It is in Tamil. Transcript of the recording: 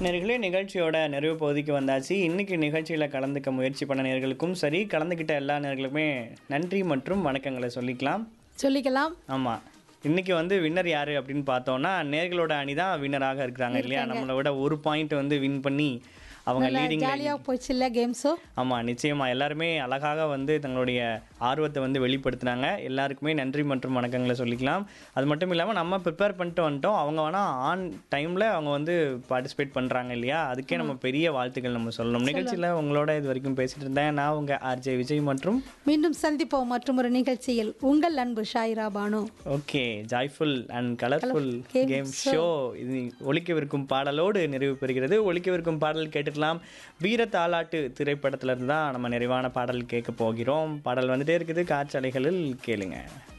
நேர்களே நிகழ்ச்சியோட நிறைவு பகுதிக்கு வந்தாச்சு இன்னைக்கு நிகழ்ச்சியில் கலந்துக்க முயற்சி பண்ண நேர்களுக்கும் சரி கலந்துக்கிட்ட எல்லா நேர்களுக்குமே நன்றி மற்றும் வணக்கங்களை சொல்லிக்கலாம் சொல்லிக்கலாம் ஆமாம் இன்னைக்கு வந்து வின்னர் யாரு அப்படின்னு பார்த்தோம்னா நேர்களோட அணி தான் வின்னராக இருக்கிறாங்க இல்லையா நம்மளை விட ஒரு பாயிண்ட் வந்து வின் பண்ணி அவங்க லீடிங் ஜாலியாக போச்சு இல்லை கேம்ஸோ ஆமாம் நிச்சயமா எல்லாருமே அழகாக வந்து தங்களுடைய ஆர்வத்தை வந்து வெளிப்படுத்தினாங்க எல்லாருக்குமே நன்றி மற்றும் வணக்கங்களை சொல்லிக்கலாம் அது மட்டும் இல்லாமல் நம்ம ப்ரிப்பேர் பண்ணிட்டு வந்துட்டோம் அவங்க வேணால் ஆன் டைமில் அவங்க வந்து பார்ட்டிசிபேட் பண்ணுறாங்க இல்லையா அதுக்கே நம்ம பெரிய வாழ்த்துக்கள் நம்ம சொல்லணும் நிகழ்ச்சியில் உங்களோட இது வரைக்கும் பேசிட்டு இருந்தேன் நான் உங்கள் ஆர்ஜே விஜய் மற்றும் மீண்டும் சந்திப்போம் மற்றும் ஒரு நிகழ்ச்சியில் உங்கள் அன்பு Shayira Banu okay joyful and colourful game game show இது ஒலிக்கவிருக்கும் பாடலோடு நிறைவு பெறுகிறது ஒலிக்கவிருக்கும் பாடல் கேட்டுக்கலாம் வீர தாலாட்டு திரைப்படத்துல இருந்து தான் நம்ம நிறைவான பாடல் கேட்க போகிறோம் பாடல் வந்துட்டே இருக்குது காற்றாலைகளில் கேளுங்க